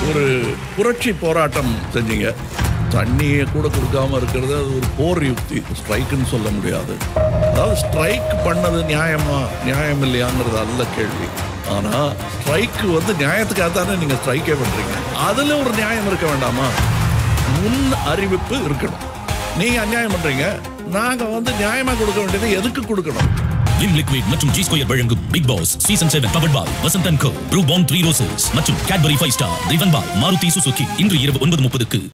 ஒரு புரட்சி போராட்டம் செஞ்சீங்க தண்ணியை கூட கொடுக்காம இருக்கிறது அது ஒரு போர் யுக்தி ஸ்ட்ரைக்குன்னு சொல்ல முடியாது அதாவது ஸ்ட்ரைக் பண்ணது நியாயமா நியாயம் இல்லையாங்கிறது அல்ல கேள்வி ஆனா ஸ்ட்ரைக் வந்து நியாயத்துக்காக தானே நீங்க ஸ்ட்ரைக்கே பண்றீங்க அதுல ஒரு நியாயம் இருக்க வேண்டாமா முன் அறிவிப்பு இருக்கணும் நீங்க அநியாயம் பண்றீங்க நாங்க வந்து நியாயமா கொடுக்க வேண்டியது எதுக்கு கொடுக்கணும் விம் லிக்விட் மற்றும் ஜி ஸ்கொயர் வழங்கும் Bigg Boss season seven powered by Vasanth and Co Bru பான் த்ரீ ரோசஸ் மற்றும் Cadbury Five Star driven by Maruti Suzuki இன்று இரவு ஒன்பது முப்பதுக்கு